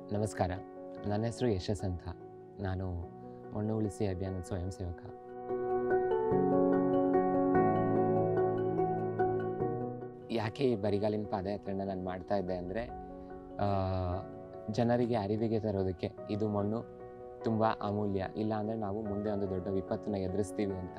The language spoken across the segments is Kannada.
ನಮಸ್ಕಾರ ನನ್ನ ಹೆಸರು ಯಶಸ್ ಅಂತ ನಾನು ಮಣ್ಣು ಉಳಿಸಿ ಅಭಿಯಾನದ ಸ್ವಯಂ ಸೇವಕ ಯಾಕೆ ಈ ಬರಿಗಾಲಿನ ಪಾದಯಾತ್ರೆನ ನಾನು ಮಾಡ್ತಾ ಇದ್ದೆ ಅಂದರೆ ಜನರಿಗೆ ಅರಿವಿಗೆ ತರೋದಕ್ಕೆ ಇದು ಮಣ್ಣು ತುಂಬ ಅಮೂಲ್ಯ ಇಲ್ಲ ಅಂದರೆ ನಾವು ಮುಂದೆ ಒಂದು ದೊಡ್ಡ ವಿಪತ್ತನ್ನ ಎದುರಿಸ್ತೀವಿ ಅಂತ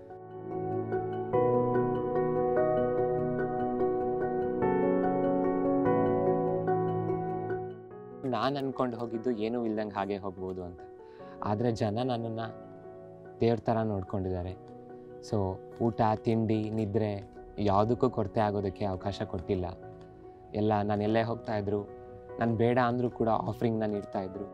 ನಾನು ಅನ್ಕೊಂಡು ಹೋಗಿದ್ದು ಏನೂ ಇಲ್ದಂಗೆ ಹಾಗೆ ಹೋಗ್ಬೋದು ಅಂತ ಆದರೆ ಜನ ನನ್ನನ್ನು ದೇವ್ರ ಥರ ನೋಡ್ಕೊಂಡಿದ್ದಾರೆ ಸೊ ಊಟ ತಿಂಡಿ ನಿದ್ರೆ ಯಾವುದಕ್ಕೂ ಕೊರತೆ ಆಗೋದಕ್ಕೆ ಅವಕಾಶ ಕೊಟ್ಟಿಲ್ಲ ಎಲ್ಲ ನಾನು ಎಲ್ಲೇ ಹೋಗ್ತಾ ಇದ್ರು ನಾನು ಬೇಡ ಅಂದರೂ ಕೂಡ ಆಫರಿಂಗ್ನ ನೀಡ್ತಾ ಇದ್ರು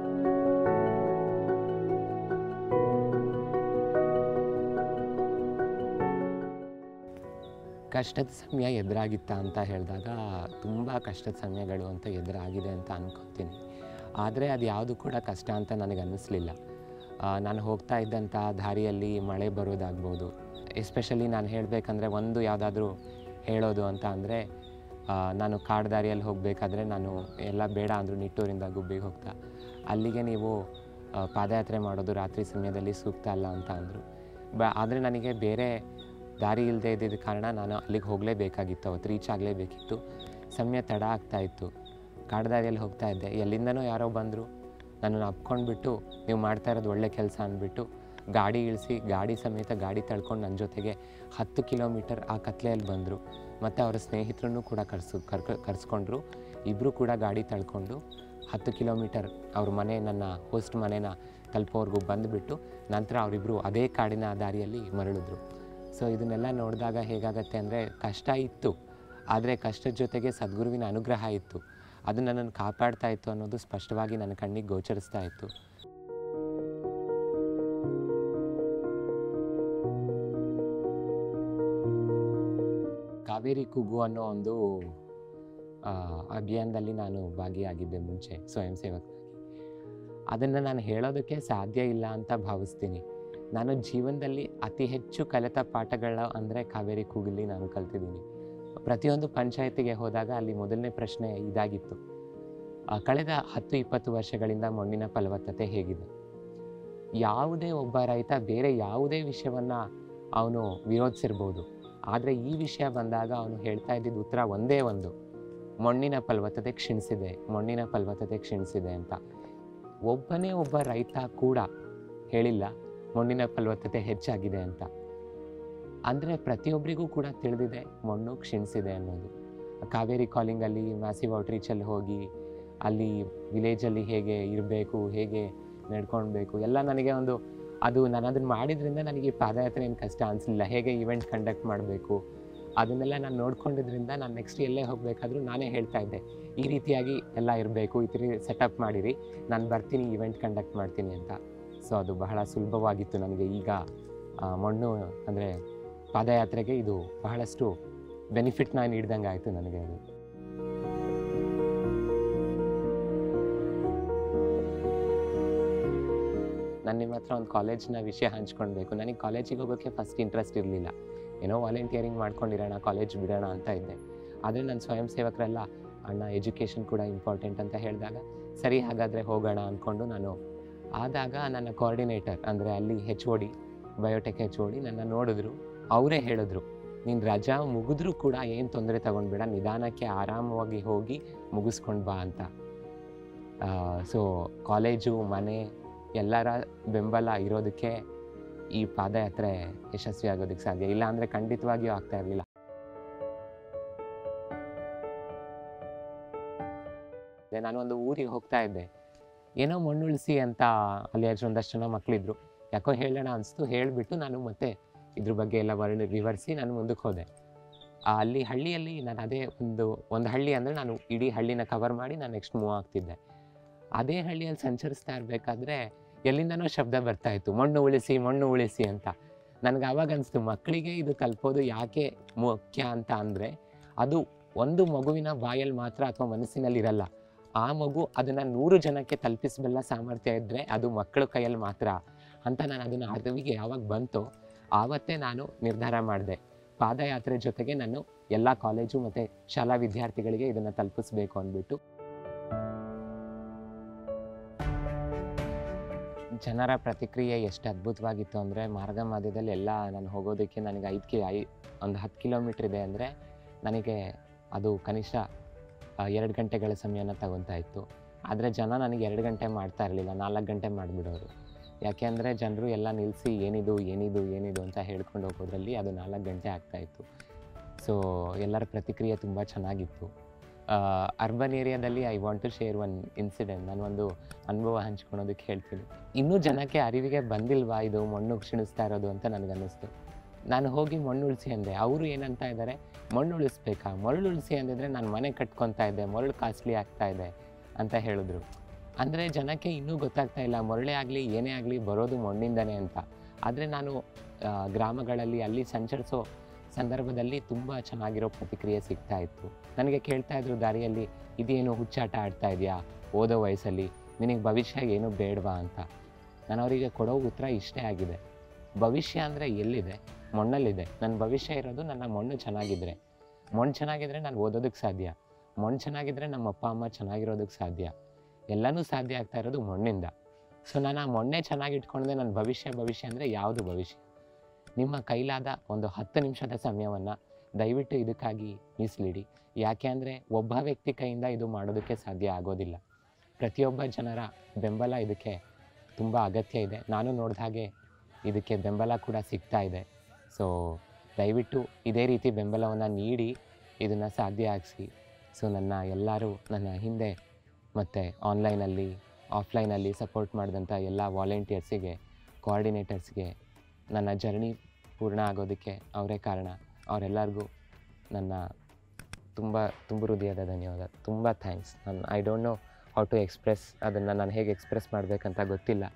ಕಷ್ಟದ ಸಮಯ ಎದುರಾಗಿತ್ತ ಅಂತ ಹೇಳಿದಾಗ ತುಂಬ ಕಷ್ಟದ ಸಮಯಗಳು ಅಂತ ಎದುರಾಗಿದೆ ಅಂತ ಅನ್ಕೊತೀನಿ ಆದರೆ ಅದು ಯಾವುದು ಕೂಡ ಕಷ್ಟ ಅಂತ ನನಗೆ ಅನ್ನಿಸ್ಲಿಲ್ಲ ಆ, ನಾನು ಹೋಗ್ತಾ ಇದ್ದಂಥ ದಾರಿಯಲ್ಲಿ ಮಳೆ ಬರೋದಾಗ್ಬೋದು ಎಸ್ಪೆಷಲಿ ನಾನು ಹೇಳಬೇಕಂದ್ರೆ ಒಂದು ಯಾವುದಾದ್ರೂ ಹೇಳೋದು ಅಂತ ಅಂದರೆ ನಾನು ಕಾಡು ದಾರಿಯಲ್ಲಿ ಹೋಗಬೇಕಾದ್ರೆ ನಾನು ಎಲ್ಲ ಬೇಡ ಅಂದರು ನಿಟ್ಟೂರಿಂದ ಗುಬ್ಬಿಗೆ ಹೋಗ್ತಾ ಅಲ್ಲಿಗೆ ನೀವು ಆ, ಪಾದಯಾತ್ರೆ ಮಾಡೋದು ರಾತ್ರಿ ಸಮಯದಲ್ಲಿ ಸೂಕ್ತ ಅಲ್ಲ ಅಂತ ಅಂದರು ಬ ಆದರೆ ನನಗೆ ಬೇರೆ ದಾರಿ ಇಲ್ಲದೆ ಇದ್ದಿದ್ದ ಕಾರಣ ನಾನು ಅಲ್ಲಿಗೆ ಹೋಗಲೇಬೇಕಾಗಿತ್ತು ಅವತ್ತು ರೀಚ್ ಆಗಲೇಬೇಕಿತ್ತು ಸಮಯ ತಡ ಆಗ್ತಾ ಇತ್ತು ಕಾಡು ದಾರಿಯಲ್ಲಿ ಹೋಗ್ತಾ ಇದ್ದೆ ಎಲ್ಲಿಂದನೋ ಯಾರೋ ಬಂದರು ನನ್ನನ್ನು ಅಪ್ಕೊಂಡ್ಬಿಟ್ಟು ನೀವು ಮಾಡ್ತಾ ಇರೋದು ಒಳ್ಳೆ ಕೆಲಸ ಅಂದ್ಬಿಟ್ಟು ಗಾಡಿ ಇಳಿಸಿ ಗಾಡಿ ಸಮೇತ ಗಾಡಿ ತಳ್ಕೊಂಡು ನನ್ನ ಜೊತೆಗೆ ಹತ್ತು ಕಿಲೋಮೀಟರ್ ಆ ಕತ್ಲೆಯಲ್ಲಿ ಬಂದರು ಮತ್ತು ಅವರ ಸ್ನೇಹಿತರನ್ನು ಕೂಡ ಕರ್ಸು ಕರ್ಕ ಕರ್ಸ್ಕೊಂಡ್ರು ಇಬ್ಬರು ಕೂಡ ಗಾಡಿ ತಳ್ಕೊಂಡು ಹತ್ತು ಕಿಲೋಮೀಟರ್ ಅವ್ರ ಮನೆ ನನ್ನ ಹೋಸ್ಟ್ ಮನೇನ ತಲುಪೋವರೆಗೂ ಬಂದುಬಿಟ್ಟು ನಂತರ ಅವರಿಬ್ಬರು ಅದೇ ಕಾಡಿನ ದಾರಿಯಲ್ಲಿ ಮರಳಿದ್ರು ಸೊ ಇದನ್ನೆಲ್ಲ ನೋಡಿದಾಗ ಹೇಗಾಗತ್ತೆ ಅಂದರೆ ಕಷ್ಟ ಇತ್ತು ಆದರೆ ಕಷ್ಟದ ಜೊತೆಗೆ ಸದ್ಗುರುವಿನ ಅನುಗ್ರಹ ಇತ್ತು ಅದು ನನ್ನನ್ನು ಕಾಪಾಡ್ತಾ ಇತ್ತು ಅನ್ನೋದು ಸ್ಪಷ್ಟವಾಗಿ ನನ್ನ ಕಣ್ಣಿಗೆ ಗೋಚರಿಸ್ತಾ ಇತ್ತು ಕಾವೇರಿ ಕೂಗು ಅನ್ನೋ ಒಂದು ಆ, ಅಭಿಯಾನದಲ್ಲಿ ನಾನು ಭಾಗಿಯಾಗಿದ್ದೆ ಮುಂಚೆ ಸ್ವಯಂ ಸೇವಕನಾಗಿ ಅದನ್ನು ನಾನು ಹೇಳೋದಕ್ಕೆ ಸಾಧ್ಯ ಇಲ್ಲ ಅಂತ ಭಾವಿಸ್ತೀನಿ ನಾನು ಜೀವನದಲ್ಲಿ ಅತಿ ಹೆಚ್ಚು ಕಲಿತ ಪಾಠಗಳ ಅಂದರೆ ಕಾವೇರಿ ಕೂಗಲ್ಲಿ ನಾನು ಕಲ್ತಿದ್ದೀನಿ ಪ್ರತಿಯೊಂದು ಪಂಚಾಯತಿಗೆ ಹೋದಾಗ ಅಲ್ಲಿ ಮೊದಲನೇ ಪ್ರಶ್ನೆ ಇದಾಗಿತ್ತು ಆ, ಕಳೆದ ಹತ್ತು ಇಪ್ಪತ್ತು ವರ್ಷಗಳಿಂದ ಮಣ್ಣಿನ ಫಲವತ್ತತೆ ಹೇಗಿದೆ ಯಾವುದೇ ಒಬ್ಬ ರೈತ ಬೇರೆ ಯಾವುದೇ ವಿಷಯವನ್ನು ಅವನು ವಿರೋಧಿಸಿರ್ಬೋದು ಆದರೆ ಈ ವಿಷಯ ಬಂದಾಗ ಅವನು ಹೇಳ್ತಾ ಇದ್ದಿದ್ದು ಉತ್ತರ ಒಂದೇ ಒಂದು ಮಣ್ಣಿನ ಫಲವತ್ತತೆ ಕ್ಷೀಣಿಸಿದೆ ಮಣ್ಣಿನ ಫಲವತ್ತತೆ ಕ್ಷೀಣಿಸಿದೆ ಅಂತ ಒಬ್ಬನೇ ಒಬ್ಬ ರೈತ ಕೂಡ ಹೇಳಿಲ್ಲ ಮಣ್ಣಿನ ಫಲವತ್ತತೆ ಹೆಚ್ಚಾಗಿದೆ ಅಂತ ಅಂದರೆ ಪ್ರತಿಯೊಬ್ಬರಿಗೂ ಕೂಡ ತಿಳಿದಿದೆ ಮಣ್ಣು ಕ್ಷೀಣಿಸಿದೆ ಅನ್ನೋದು ಕಾವೇರಿ ಕಾಲಿಂಗಲ್ಲಿ ಮ್ಯಾಸಿವ್ ಔಟ್ರೀಚಲ್ಲಿ ಹೋಗಿ ಅಲ್ಲಿ ವಿಲೇಜಲ್ಲಿ ಹೇಗೆ ಇರಬೇಕು ಹೇಗೆ ನಡ್ಕೊಳ್ಬೇಕು ಎಲ್ಲ ನನಗೆ ಒಂದು ಅದು ನಾನು ಅದನ್ನು ಮಾಡಿದ್ರಿಂದ ನನಗೆ ಈ ಪಾದಯಾತ್ರೆ ಏನು ಕಷ್ಟ ಅನಿಸಲಿಲ್ಲ ಹೇಗೆ ಇವೆಂಟ್ ಕಂಡಕ್ಟ್ ಮಾಡಬೇಕು ಅದನ್ನೆಲ್ಲ ನಾನು ನೋಡ್ಕೊಂಡಿದ್ರಿಂದ ನಾನು ನೆಕ್ಸ್ಟ್ ಎಲ್ಲೇ ಹೋಗಬೇಕಾದ್ರೂ ನಾನೇ ಹೇಳ್ತಾ ಇದ್ದೆ ಈ ರೀತಿಯಾಗಿ ಎಲ್ಲ ಇರಬೇಕು ಈ ರೀತಿ ಸೆಟಪ್ ಮಾಡಿರಿ ನಾನು ಬರ್ತೀನಿ ಇವೆಂಟ್ ಕಂಡಕ್ಟ್ ಮಾಡ್ತೀನಿ ಅಂತ ಸೊ ಅದು ಬಹಳ ಸುಲಭವಾಗಿತ್ತು ನನಗೆ ಈಗ ಆ, ಮಣ್ಣು ಅಂದರೆ ಪಾದಯಾತ್ರೆಗೆ ಇದು ಬಹಳಷ್ಟು ಬೆನಿಫಿಟ್ನ ನೀಡ್ದಂಗೆ ಆಯಿತು ನನಗೆ ಅದು ನಾನು ನಿಮ್ಮ ಹತ್ರ ಒಂದು ಕಾಲೇಜ್ನ ವಿಷಯ ಹಂಚ್ಕೊಳ್ಬೇಕು ನನಗೆ ಕಾಲೇಜಿಗೆ ಹೋಗೋಕ್ಕೆ ಫಸ್ಟ್ ಇಂಟ್ರೆಸ್ಟ್ ಇರಲಿಲ್ಲ ಏನೋ ವಾಲಂಟಿಯರಿಂಗ್ ಮಾಡ್ಕೊಂಡಿರೋಣ ಕಾಲೇಜ್ ಬಿಡೋಣ ಅಂತ ಇದ್ದೆ ಆದರೆ ನನ್ನ ಸ್ವಯಂ ಸೇವಕರೆಲ್ಲ ಅಣ್ಣ ಎಜುಕೇಷನ್ ಕೂಡ ಇಂಪಾರ್ಟೆಂಟ್ ಅಂತ ಹೇಳಿದಾಗ ಸರಿ ಹಾಗಾದರೆ ಹೋಗೋಣ ಅಂದ್ಕೊಂಡು ನಾನು ಆದಾಗ ನನ್ನ ಕೋಆರ್ಡಿನೇಟರ್ ಅಂದರೆ ಅಲ್ಲಿ H O D biotech H O D ನನ್ನ ನೋಡಿದ್ರು ಅವರೇ ಹೇಳಿದ್ರು ನೀನು ರಜಾ ಮುಗಿದ್ರೂ ಕೂಡ ಏನು ತೊಂದರೆ ತಗೊಂಡ್ಬೇಡ ನಿಧಾನಕ್ಕೆ ಆರಾಮವಾಗಿ ಹೋಗಿ ಮುಗಿಸ್ಕೊಂಡು ಬಾ ಅಂತ ಸೊ ಕಾಲೇಜು ಮನೆ ಎಲ್ಲರ ಬೆಂಬಲ ಇರೋದಕ್ಕೆ ಈ ಪಾದಯಾತ್ರೆ ಯಶಸ್ವಿ ಆಗೋದಕ್ಕೆ ಸಾಧ್ಯ ಇಲ್ಲ ಅಂದರೆ ಖಂಡಿತವಾಗಿಯೂ ಆಗ್ತಾ ಇರಲಿಲ್ಲ ನಾನು ಒಂದು ಊರಿಗೆ ಹೋಗ್ತಾ ಇದ್ದೆ ಏನೋ ಮಣ್ಣುಳಿಸಿ ಅಂತ ಅಲ್ಲಿ ಅಷ್ಟು ಒಂದಷ್ಟು ಜನ ಮಕ್ಕಳಿದ್ರು ಯಾಕೋ ಹೇಳೋಣ ಅನಿಸ್ತು ಹೇಳಿಬಿಟ್ಟು ನಾನು ಮತ್ತೆ ಇದ್ರ ಬಗ್ಗೆ ಎಲ್ಲ ವರ್ಣ ವಿವರಿಸಿ ನಾನು ಮುಂದಕ್ಕೆ ಹೋದೆ ಆ ಅಲ್ಲಿ ಹಳ್ಳಿಯಲ್ಲಿ ನಾನು ಅದೇ ಒಂದು ಒಂದು ಹಳ್ಳಿ ಅಂದರೆ ನಾನು ಇಡೀ ಹಳ್ಳಿನ ಕವರ್ ಮಾಡಿ ನಾನು ನೆಕ್ಸ್ಟ್ ಮೂವ್ ಆಗ್ತಿದ್ದೆ ಅದೇ ಹಳ್ಳಿಯಲ್ಲಿ ಸಂಚರಿಸ್ತಾ ಇರಬೇಕಾದ್ರೆ ಎಲ್ಲಿಂದನೋ ಶಬ್ದ ಬರ್ತಾ ಇತ್ತು ಮಣ್ಣು ಉಳಿಸಿ ಮಣ್ಣು ಉಳಿಸಿ ಅಂತ ನನಗೆ ಆವಾಗ ಅನಿಸ್ತು ಮಕ್ಕಳಿಗೆ ಇದು ತಲುಪೋದು ಯಾಕೆ ಮುಖ್ಯ ಅಂತ ಅಂದರೆ ಅದು ಒಂದು ಮಗುವಿನ ಬಾಯಲ್ಲಿ ಮಾತ್ರ ಅಥವಾ ಮನಸ್ಸಿನಲ್ಲಿ ಇರಲ್ಲ ಆ ಮಗು ಅದನ್ನು ನೂರು ಜನಕ್ಕೆ ತಲುಪಿಸಬಲ್ಲ ಸಾಮರ್ಥ್ಯ ಇದ್ದರೆ ಅದು ಮಕ್ಕಳ ಕೈಯಲ್ಲಿ ಮಾತ್ರ ಅಂತ ನಾನು ಅದನ್ನು ಅರಿವಿಗೆ ಯಾವಾಗ ಬಂತೋ ಆವತ್ತೇ ನಾನು ನಿರ್ಧಾರ ಮಾಡಿದೆ ಪಾದಯಾತ್ರೆ ಜೊತೆಗೆ ನಾನು ಎಲ್ಲ ಕಾಲೇಜು ಮತ್ತು ಶಾಲಾ ವಿದ್ಯಾರ್ಥಿಗಳಿಗೆ ಇದನ್ನು ತಲುಪಿಸ್ಬೇಕು ಅಂದ್ಬಿಟ್ಟು ಜನರ ಪ್ರತಿಕ್ರಿಯೆ ಎಷ್ಟು ಅದ್ಭುತವಾಗಿತ್ತು ಅಂದರೆ ಮಾರ್ಗ ಮಧ್ಯದಲ್ಲಿ ಎಲ್ಲ ನಾನು ಹೋಗೋದಕ್ಕೆ ನನಗೆ ಐದು ಕಿ ಐ ಒಂದು ಹತ್ತು ಕಿಲೋಮೀಟ್ರ್ ಇದೆ ಅಂದರೆ ನನಗೆ ಅದು ಕನಿಷ್ಠ ಎರಡು ಗಂಟೆಗಳ ಸಮಯನ ತಗೊತಾ ಇತ್ತು ಆದರೆ ಜನ ನನಗೆ ಎರಡು ಗಂಟೆ ಮಾಡ್ತಾ ಇರಲಿಲ್ಲ ನಾಲ್ಕು ಗಂಟೆ ಮಾಡಿಬಿಡೋರು ಯಾಕೆ ಅಂದರೆ ಜನರು ಎಲ್ಲ ನಿಲ್ಲಿಸಿ ಏನಿದು ಏನಿದು ಏನಿದು ಅಂತ ಹೇಳ್ಕೊಂಡು ಹೋಗೋದ್ರಲ್ಲಿ ಅದು ನಾಲ್ಕು ಗಂಟೆ ಆಗ್ತಾಯಿತ್ತು ಸೊ ಎಲ್ಲರ ಪ್ರತಿಕ್ರಿಯೆ ತುಂಬ ಚೆನ್ನಾಗಿತ್ತು ಅರ್ಬನ್ ಏರಿಯಾದಲ್ಲಿ I want to share one incident ನಾನು ಒಂದು ಅನುಭವ ಹಂಚ್ಕೊಳೋದಕ್ಕೆ ಹೇಳ್ತೀನಿ ಇನ್ನೂ ಜನಕ್ಕೆ ಅರಿವಿಗೆ ಬಂದಿಲ್ವಾ ಇದು ಮಣ್ಣು ಕ್ಷೀಣಿಸ್ತಾ ಇರೋದು ಅಂತ ನನಗನ್ನಿಸ್ತು ನಾನು ಹೋಗಿ ಮಣ್ಣು ಉಳಿಸಿ ಅಂದೆ ಅವರು ಏನಂತ ಇದ್ದಾರೆ ಮಣ್ಣು ಉಳಿಸ್ಬೇಕಾ ಮರಳು ಉಳಿಸಿ ಅಂದಿದ್ರೆ ನಾನು ಮನೆ ಕಟ್ಕೊತಾ ಇದ್ದೆ ಮರಳು ಕಾಸ್ಟ್ಲಿ ಆಗ್ತಾ ಇದೆ ಅಂತ ಹೇಳಿದ್ರು ಅಂದರೆ ಜನಕ್ಕೆ ಇನ್ನೂ ಗೊತ್ತಾಗ್ತಾ ಇಲ್ಲ ಮರಳೇ ಆಗಲಿ ಏನೇ ಆಗಲಿ ಬರೋದು ಮಣ್ಣಿಂದನೇ ಅಂತ ಆದರೆ ನಾನು ಆ, ಗ್ರಾಮಗಳಲ್ಲಿ ಅಲ್ಲಿ ಸಂಚರಿಸೋ ಸಂದರ್ಭದಲ್ಲಿ ತುಂಬ ಚೆನ್ನಾಗಿರೋ ಪ್ರತಿಕ್ರಿಯೆ ಸಿಗ್ತಾ ಇತ್ತು ನನಗೆ ಕೇಳ್ತಾ ಇದ್ರು ದಾರಿಯಲ್ಲಿ ಇದೇನು ಹುಚ್ಚಾಟ ಆಡ್ತಾ ಇದೆಯಾ ಓದೋ ವಯಸ್ಸಲ್ಲಿ ನಿನಗೆ ಭವಿಷ್ಯ ಏನು ಬೇಡವಾ ಅಂತ ನಾನು ಅವರಿಗೆ ಕೊಡೋ ಉತ್ತರ ಇಷ್ಟೇ ಆಗಿದೆ ಭವಿಷ್ಯ ಅಂದರೆ ಎಲ್ಲಿದೆ ಮಣ್ಣಲ್ಲಿದೆ ನನ್ನ ಭವಿಷ್ಯ ಇರೋದು ನನ್ನ ಮಣ್ಣು ಚೆನ್ನಾಗಿದ್ದರೆ ಮಣ್ಣು ಚೆನ್ನಾಗಿದ್ದರೆ ನಾನು ಓದೋದಕ್ಕೆ ಸಾಧ್ಯ ಮಣ್ಣು ಚೆನ್ನಾಗಿದ್ದರೆ ನಮ್ಮ ಅಪ್ಪ ಅಮ್ಮ ಚೆನ್ನಾಗಿರೋದಕ್ಕೆ ಸಾಧ್ಯ ಎಲ್ಲನೂ ಸಾಧ್ಯ ಆಗ್ತಾ ಇರೋದು ಮಣ್ಣಿಂದ ಸೊ ನಾನು ಆ ಮಣ್ಣೇ ಚೆನ್ನಾಗಿ ಇಟ್ಕೊಂಡ್ರೆ ನನ್ನ ಭವಿಷ್ಯ ಭವಿಷ್ಯ ಅಂದರೆ ಯಾವುದು ಭವಿಷ್ಯ ನಿಮ್ಮ ಕೈಲಾದ ಒಂದು ಹತ್ತು ನಿಮಿಷದ ಸಮಯವನ್ನು ದಯವಿಟ್ಟು ಇದಕ್ಕಾಗಿ ಮೀಸಲಿಡಿ ಯಾಕೆ ಅಂದರೆ ಒಬ್ಬ ವ್ಯಕ್ತಿ ಕೈಯಿಂದ ಇದು ಮಾಡೋದಕ್ಕೆ ಸಾಧ್ಯ ಆಗೋದಿಲ್ಲ ಪ್ರತಿಯೊಬ್ಬ ಜನರ ಬೆಂಬಲ ಇದಕ್ಕೆ ತುಂಬ ಅಗತ್ಯ ಇದೆ ನಾನು ನೋಡಿದ ಹಾಗೆ ಇದಕ್ಕೆ ಬೆಂಬಲ ಕೂಡ ಸಿಗ್ತಾ ಇದೆ ಸೊ ದಯವಿಟ್ಟು ಇದೇ ರೀತಿ ಬೆಂಬಲವನ್ನು ನೀಡಿ ಇದನ್ನು ಸಾಧ್ಯ ಆಗಿಸಿ ಸೊ ನನ್ನ ಎಲ್ಲರೂ ನನ್ನ ಹಿಂದೆ ಮತ್ತು ಆನ್ಲೈನಲ್ಲಿ ಆಫ್ಲೈನಲ್ಲಿ ಸಪೋರ್ಟ್ ಮಾಡಿದಂಥ ಎಲ್ಲ ವಾಲಂಟಿಯರ್ಸಿಗೆ ಕೋಆರ್ಡಿನೇಟರ್ಸ್ಗೆ ನನ್ನ ಜರ್ನಿ ಪೂರ್ಣ ಆಗೋದಕ್ಕೆ ಅವರೇ ಕಾರಣ ಅವರೆಲ್ಲರಿಗೂ ನನ್ನ ತುಂಬ ತುಂಬ ಹೃದಯದ ಧನ್ಯವಾದ ತುಂಬ ಥ್ಯಾಂಕ್ಸ್ ನಾನು I don't know how to express ಅದನ್ನು ನಾನು ಹೇಗೆ ಎಕ್ಸ್ಪ್ರೆಸ್ ಮಾಡಬೇಕಂತ ಗೊತ್ತಿಲ್ಲ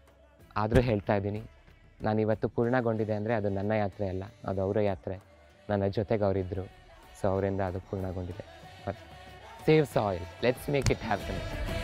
ಆದರೂ ಹೇಳ್ತಾ ಇದ್ದೀನಿ ನಾನು ಇವತ್ತು ಪೂರ್ಣಗೊಂಡಿದೆ ಅಂದರೆ ಅದು ನನ್ನ ಯಾತ್ರೆ ಅಲ್ಲ ಅದು ಅವರ ಯಾತ್ರೆ ನನ್ನ ಜೊತೆಗೆ ಅವರಿದ್ದರು ಸೊ ಅವರಿಂದ ಅದು ಪೂರ್ಣಗೊಂಡಿದೆ save soil let's make it happen